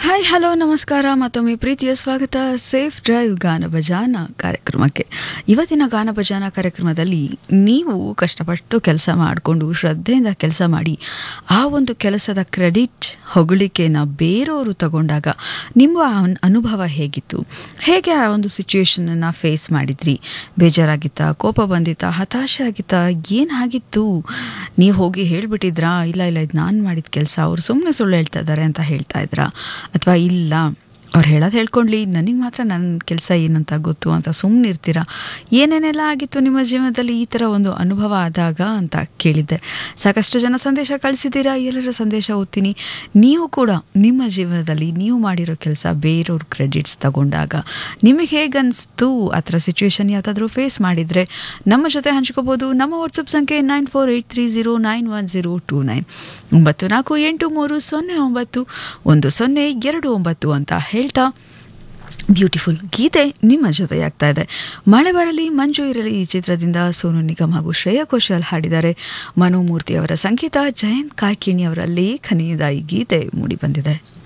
hi hello ನಮಸ್ಕಾರ ಮತ್ತೊಮ್ಮೆ ಪ್ರೀತಿಯ ಸ್ವಾಗತ ಸೇಫ್ ಡ್ರೈವ್ ಗಾನ ಭಜಾನ ಕಾರ್ಯಕ್ರಮಕ್ಕೆ ಇವತ್ತಿನ ಗಾನ ಭಜಾನ ಕಾರ್ಯಕ್ರಮದಲ್ಲಿ ನೀವು ಕಷ್ಟಪಟ್ಟು ಕೆಲಸ ಮಾಡಿಕೊಂಡು ಶ್ರದ್ಧೆಯಿಂದ ಕೆಲಸ ಮಾಡಿ ಆ ಒಂದು ಕೆಲಸದ ಕ್ರೆಡಿಟ್ ಹೊಗಳಿಕೆನ ಬೇರೆಯವರು ತಗೊಂಡಾಗ ನಿಮ್ಮ ಅನ್- ಅನುಭವ ಹೇಗಿತ್ತು ಹೇಗೆ ಆ ಒಂದು ಸಿಚುವೇಶನನ್ನು ಫೇಸ್ ಮಾಡಿದ್ರಿ ಬೇಜಾರಾಗಿತ್ತಾ ಕೋಪ ಬಂದಿತ್ತಾ ಹತಾಶೆ ಆಗಿತ್ತಾ ಏನಾಗಿತ್ತು ನೀವು ಹೋಗಿ ಹೇಳ್ಬಿಟ್ಟಿದ್ರಾ ಇಲ್ಲ ಇಲ್ಲ ಇದು ನಾನು ಮಾಡಿದ ಕೆಲಸ ಅವ್ರು ಸುಮ್ಮನೆ ಸುಳ್ಳು ಹೇಳ್ತಾ ಇದ್ದಾರೆ ಅಂತ ಹೇಳ್ತಾ ಇದ್ರಾ ಅಥವಾ ಇಲ್ಲ ಅವ್ರು ಹೇಳೋದು ಹೇಳ್ಕೊಂಡ್ಲಿ ನನಗೆ ಮಾತ್ರ ನನ್ನ ಕೆಲಸ ಏನಂತ ಗೊತ್ತು ಅಂತ ಸುಮ್ಮನೆ ಇರ್ತೀರಾ ಏನೇನೆಲ್ಲ ಆಗಿತ್ತು ನಿಮ್ಮ ಜೀವನದಲ್ಲಿ ಈ ಥರ ಒಂದು ಅನುಭವ ಆದಾಗ ಅಂತ ಕೇಳಿದ್ದೆ ಸಾಕಷ್ಟು ಜನ ಸಂದೇಶ ಕಳಿಸಿದ್ದೀರಾ ಎಲ್ಲರ ಸಂದೇಶ ಓದ್ತೀನಿ ನೀವು ಕೂಡ ನಿಮ್ಮ ಜೀವನದಲ್ಲಿ ನೀವು ಮಾಡಿರೋ ಕೆಲಸ ಬೇರೆಯವ್ರ ಕ್ರೆಡಿಟ್ಸ್ ತಗೊಂಡಾಗ ನಿಮಗೆ ಹೇಗನ್ನಿಸ್ತು ಆ ಥರ ಸಿಚುವೇಶನ್ ಯಾವುದಾದ್ರೂ ಫೇಸ್ ಮಾಡಿದರೆ ನಮ್ಮ ಜೊತೆ ಹಂಚ್ಕೋಬೋದು ನಮ್ಮ ವಾಟ್ಸಪ್ ಸಂಖ್ಯೆ nine four eight three zero nine one zero two nine ಒಂಬತ್ತು ನಾಲ್ಕು ಎಂಟು ಮೂರು ಸೊನ್ನೆ ಒಂಬತ್ತು ಒಂದು ಸೊನ್ನೆ ಎರಡು ಒಂಬತ್ತು ಅಂತ ಹೇಳ್ತಾ ಬ್ಯೂಟಿಫುಲ್ ಗೀತೆ ನಿಮ್ಮ ಜೊತೆಯಾಗ್ತಾ ಇದೆ ಮಳೆ ಬರಲಿ ಮಂಜು ಇರಲಿ ಈ ಚಿತ್ರದಿಂದ ಸೋನು ನಿಗಮ್ ಹಾಗೂ ಶ್ರೇಯಾ ಘೋಷಾಲ್ ಹಾಡಿದ್ದಾರೆ ಮನೋಮೂರ್ತಿ ಅವರ ಸಂಗೀತ ಜಯಂತ್ ಕಾಯ್ಕಿಣಿ ಅವರ ಲೇಖನಿಯಿಂದ ಈ ಗೀತೆ ಮೂಡಿಬಂದಿದೆ